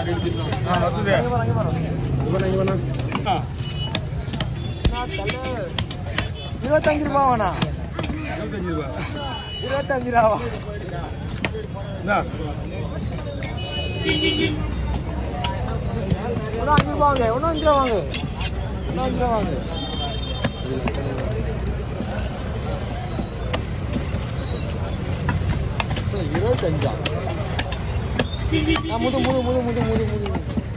இருபத்தஞ்சு ரூபாவாண்ணா இருபத்தஞ்சு ரூபாவா இன்னும் அஞ்சு ரூபா வாங்க இன்னும் அஞ்சு ரூபா வாங்க இன்னும் அஞ்சு ரூபா வாங்க இருபத்தஞ்சா ஆ, முது முது முது முது முது முது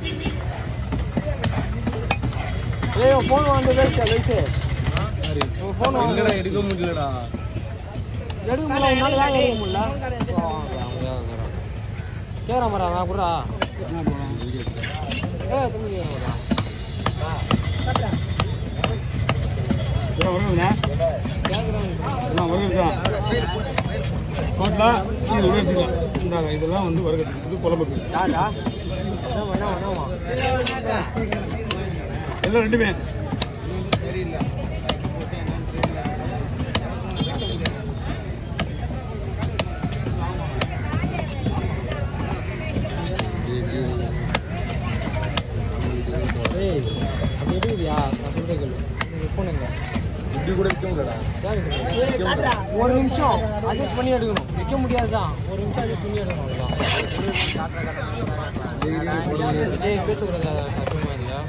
ஏய் ஃபோன் வாங்க வேஸ்ட் வேஸ்ட் ஃபோன் வாங்க எடுக்க முடியலடா எடுக்க முடியல உன்னால வேலை எடுக்க முடியல கேரா மரா நான் குடுறா ஏ தம்பி கேரா இதெல்லாம் வந்து வருகிறது இது குழம்புக்கு யாரா என்னமா என்னமா என்னமா எல்லாம் ரெண்டுமே ஏய் அப்படி எடுக்குறியா நான் சொல்றேன் கேளு நீங்க போனுங்க இப்படி கூட விற்க முடியலடா ஒரு நிமிஷம் அட்ஜஸ்ட் பண்ணி எடுக்கணும் வைக்க முடியாதுதான் ஒரு நிமிஷம் அட்ஜஸ்ட் பண்ணி எடுக்கணும் அவ்வளோதான் விஜய் பேசக்கூடாது கஷ்டமா இல்லையா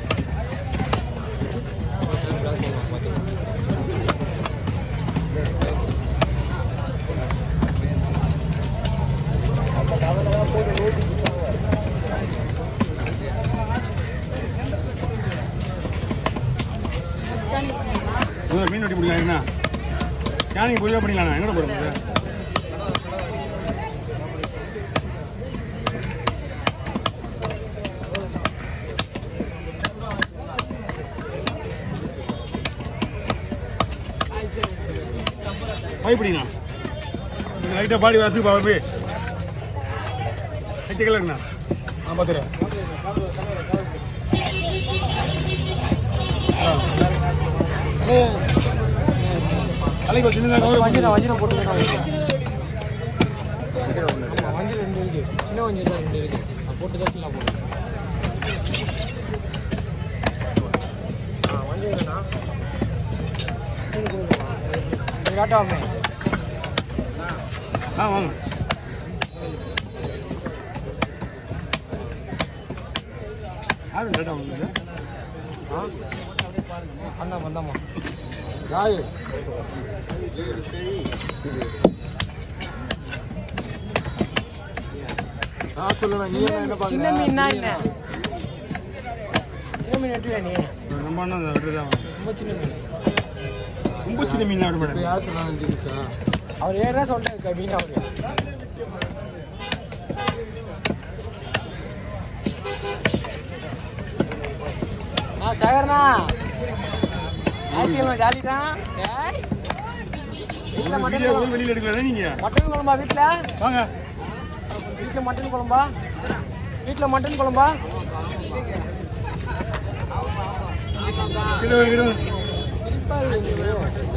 முதல்ல மீன் வெட்டி முடியலாம் என்ன யானைக்கு பொதுவாக பண்ணிக்கலாம் எங்கே போடுறது பயப்படிங்கண்ணா லைட்டாக பாடி வாசி பாபு லைட்டு இருக்குண்ணா ஆ பார்த்துறேன் தலைக்கு சின்னதாக கவர் வஞ்சிரம் வஞ்சிரம் போட்டு ஆமா வஞ்சிரம் ரெண்டு இருக்கு சின்ன வஞ்சிரம் ரெண்டு இருக்கு நான் போட்டு தான் ஃபுல்லாக போடுறேன் ஆ வஞ்சிரம்ண்ணா காட்டாமே ஆ வாங்க யாரும் லேட்டாக வந்து ஆ அண்ணா வந்தாம்மா யாரு நான் சொல்லுவேன் நீ என்ன பாக்குற சின்ன மீன் என்ன சின்ன மீன் எட்டுவியா நீ நம்ம அண்ணன் அதை விட்டு தான் ரொம்ப சின்ன மீன் ரொம்ப சின்ன மீன் விட மாட்டேன் யார் சொன்னாலும் அவர் ஏறா சொல்லிட்டு மீன் அவரு ஆ சேகரண்ணா ஞாயிற்றுக்கிழமை ஜாலி தான் வீட்டில் மட்டன் வீடியோ குழம்பு வெளியில் எடுக்கல நீங்க மட்டன் குழம்பா வீட்டில் வாங்க வீட்டில் மட்டன் குழம்பா வீட்டில் மட்டன் குழம்பா கிலோ கிலோ சிரிப்பா இருக்குது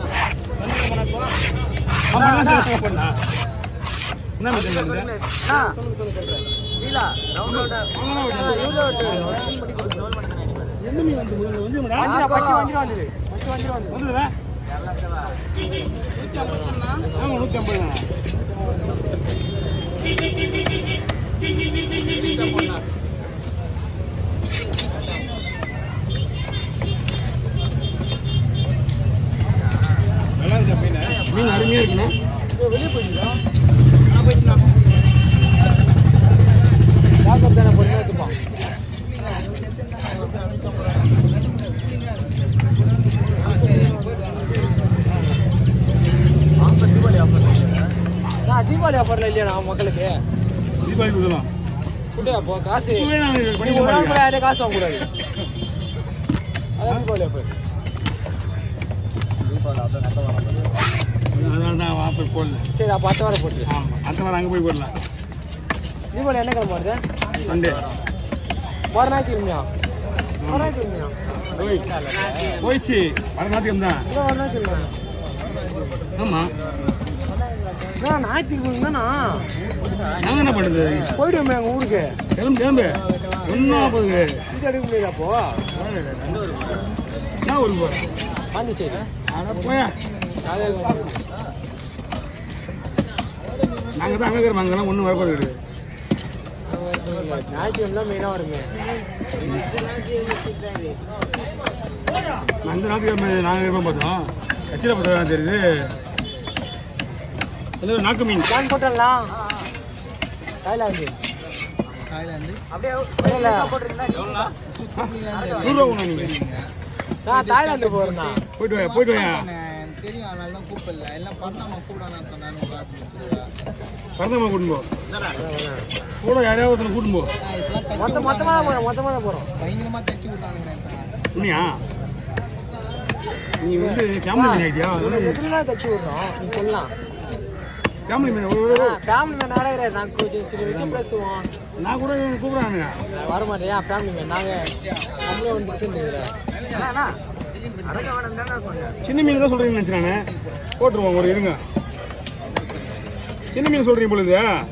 ஆமா என்ன சார் பண்ணா என்ன மீன் இருக்குது என்ன மீன் வந்து முதல்ல வந்து மேடம் வஞ்சிரம் பச்சை வஞ்சிரம் வந்தது பச்சை வஞ்சிரம் வந்தது வந்துடுதா ஆமா நூற்றி ஐம்பது நல்லா இருக்கா மீன் மீன் அருமையா இருக்குண்ணா வெளியே போயிடுதா பேக்கப் தானே பொறுமையாக எடுத்துப்பான் நான் தீபாவளி ஆஃபர்ல இல்லையா நான் மக்களுக்கு தீபாவளி கொடுக்கலாம் ஃபுட்டு அப்போ காசு இப்பவே நான் நீ பண்ணி ஒரு நாள் கூட பாருங்க. யாரையும் காசு வாங்கக்கூடாது அதான் தீபாவளி ஆஃபர் அதனால தான் ஆஃபர் போடல சரி அப்போ அடுத்த வாரம் போட்டுரு ஆமா அடுத்த வாரம் அங்கே போய் போடலாம் தீபாவளி என்ன கிழமை வருது சண்டே வர ஞாயிற்றுக்கிழமையா வர ஞாயிற்றுக்கிழமையா போய் போயிடுச்சு வர ஞாயிற்றுக்கிழமை தான் இல்லை வர ஞாயிற்றுக்கிழமை ஆமா அண்ணா ஞாயிற்றுக்கிழமைண்ணா நாங்க என்ன பண்ணுறது போயிடுவோமே எங்கள் ஊருக்கு கிளம்பு கிளம்பு ஒன்றும் நாற்பது இது எடுக்க முடியாது அப்போ என்ன ஊருக்கு போற பாண்டிச்சேரி அட போயா நாகர்கோவில் நாங்கள் தான் அங்கே இருக்கிறோம் அங்கெல்லாம் ஒன்றும் வரப்போது கிடையாது ஞாயிற்றுக்கிழமை மெயினாக வருமே நான் இந்த ஞாயிற்றுக்கிழமை நாங்கள் இருப்போம் பார்த்தோம் கட்சியில் பார்த்தா தெரியுது அதில் நாக்கு மீன் பிளான் போட்டலாம் தாய்லாந்து தாய்லாந்து அப்படியே நூறுரூவா கொண்டு நீங்கள் நான் தாய்லாந்து போறேன்னா போயிட்டு வாயா போயிட்டு வாயா எனக்கு தெரியும் அதனால தான் கூப்பிடல எல்லாம் பண்ணாம கூப்பிடான்னு சொன்னான்னு பார்த்து பரந்தம்மா கூட்டின்னு போ கூட யாரையாவது ஒருத்தனை கூட்டின்னு போ மொத்த மொத்தமாக தான் போகிறோம் மொத்தமாக தான் போகிறோம் பயங்கரமா தச்சு விட்டானுங்க உண்மையா நீ வந்து ஃபேமிலி மீன் ஆகிட்டியா எப்படி தான் தச்சு விடுறோம் நீ சொல்லலாம் ஃபேமிலி மீன் ஒரு- ஒரு- ஃபேமிலி மேன் நிறைய இருக்கிறாரு நாங்கள் கொஞ்சம் சின்ன வச்சு பேசுவோம் நான் கூட கூப்பிட்றானுங்க வர மாட்டேன் ஃபேமிலி மேன் நாங்கள் நம்மளே வந்து இருக்கிறேன் சின்ன மீன் தான் சொல்றீங்கன்னு நினைச்சானே போட்டுருவோம் ஒரு இருங்க சின்ன மீன் சொல்றீங்க பொழுது வேணாம்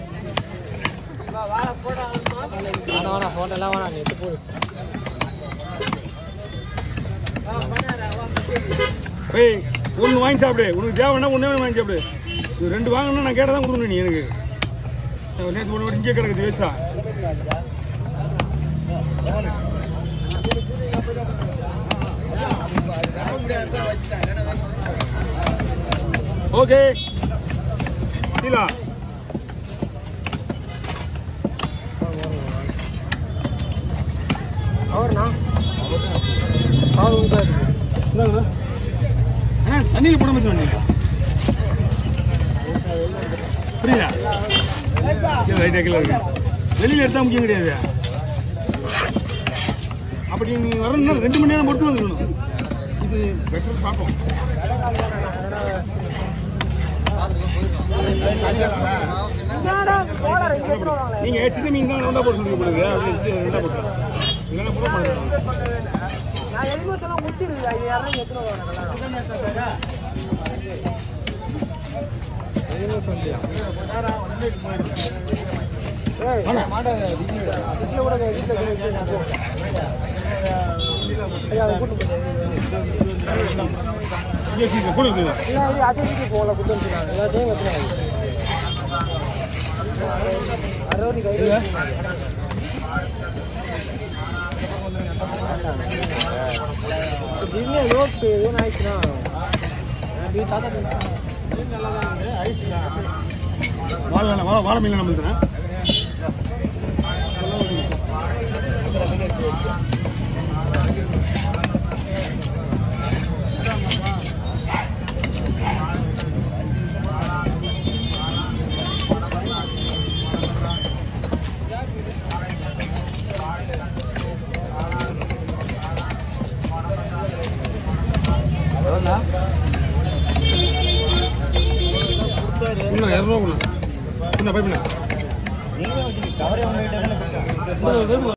வேணாம் ஃபோட்டோலாம் வேணாம் நீ எடுத்து போடு ஏய் ஒன்று வாங்கி சாப்பிடு உனக்கு தேவைன்னா ஒன்றே ஒன்று வாங்கி சாப்பிடு இது ரெண்டு வாங்கணும்னா நான் கேட்டால் தான் கொடுக்கணும் நீ எனக்கு நேற்று ஒன்று இங்கே கிடக்குது வேஸ்டா ஓகே சீலா அவர்ண்ணா அவர் தான் இருக்கு இந்தாங்கண்ணா. அண்ணா தண்ணியில் போட மாதிரி வந்தீங்க புரியல கீழே ரைட்டாக கீழே இருக்கு வெளியில் எடுத்தால் முக்கியம் கிடையாது அப்படி நீ வரணும்னா ரெண்டு மணி நேரம் பொறுத்து வந்துக்கணும் இது பெட்டர் பார்ப்போம் நீங்க சின்ன மீன் தான் ரெண்டா போட்டு சொல்லுங்க போடுங்க அப்படி ரெண்டா போட்டு இல்லைன்னா போட மாட்டேன் நான் எலும்புத்தெல்லாம் முட்டிருக்கு அது யாரும் எத்தனை எலும்பு சொல்லியா ஏய் வாண்ணா. வீட்டில் கூட வீட்டில் கூட வச்சு நான் போகிறேன் ஐயா அதை கூட்டு இங்கே சீக்கிரம் போடுங்க இல்லை இது அதே வீட்டுக்கு போகல கூட்டு வந்துருக்காங்க எல்லாத்தையும் வச்சுருக்காங்க அறுபது கை திடீர்னு யோசிச்சு எதுவும் ஆயிடுச்சுன்னா அப்படி தாத்தா வாழை வாழை வாழை மீன் நம்ம தரேன் இன்னும் இரநூறுவா கொடுங்க என்ன பைப்பில்